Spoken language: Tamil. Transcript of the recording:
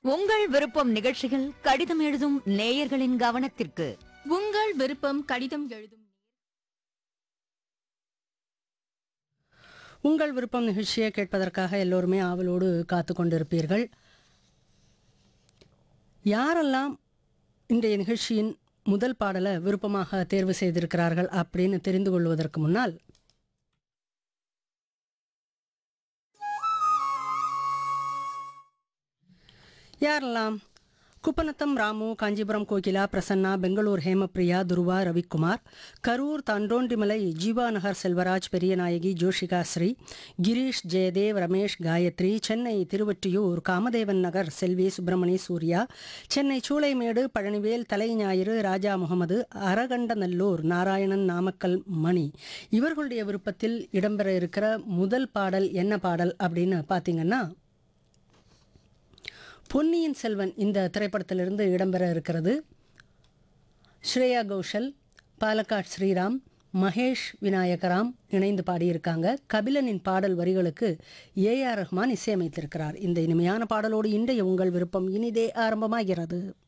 உங்கள் விருப்பம் நிகழ்ச்சிகள் கடிதம் எழுதும் நேயர்களின் கவனத்திற்கு உங்கள் விருப்பம் கடிதம் எழுதும் உங்கள் விருப்பம் நிகழ்ச்சியை கேட்பதற்காக எல்லோருமே ஆவலோடு காத்து கொண்டிருப்பீர்கள் யாரெல்லாம் இன்றைய நிகழ்ச்சியின் முதல் பாடலை விருப்பமாக தேர்வு செய்திருக்கிறார்கள் அப்படின்னு தெரிந்து கொள்வதற்கு முன்னால் யாரெல்லாம் குப்பநத்தம் ராமு காஞ்சிபுரம் கோகிலா பிரசன்னா பெங்களூர் ஹேமப்பிரியா துருவா ரவிக்குமார் கரூர் தாண்டோண்டிமலை ஜீவா நகர் செல்வராஜ் பெரியநாயகி ஜோஷிகா ஸ்ரீ கிரீஷ் ஜெயதேவ் ரமேஷ் காயத்ரி சென்னை திருவொற்றியூர் காமதேவன் நகர் செல்வி சுப்பிரமணி சூர்யா சென்னை சூளைமேடு பழனிவேல் தலை ஞாயிறு ராஜா முகமது அரகண்டநல்லூர் நாராயணன் நாமக்கல் மணி இவர்களுடைய விருப்பத்தில் இடம்பெற இருக்கிற முதல் பாடல் என்ன பாடல் அப்படின்னு பார்த்தீங்கன்னா பொன்னியின் செல்வன் இந்த திரைப்படத்திலிருந்து இடம்பெற இருக்கிறது ஸ்ரேயா கோஷல் பாலக்காட் ஸ்ரீராம் மகேஷ் விநாயகராம் இணைந்து பாடியிருக்காங்க கபிலனின் பாடல் வரிகளுக்கு ஏ ஆர் ரஹ்மான் இசையமைத்திருக்கிறார் இந்த இனிமையான பாடலோடு இன்றைய உங்கள் விருப்பம் இனிதே ஆரம்பமாகிறது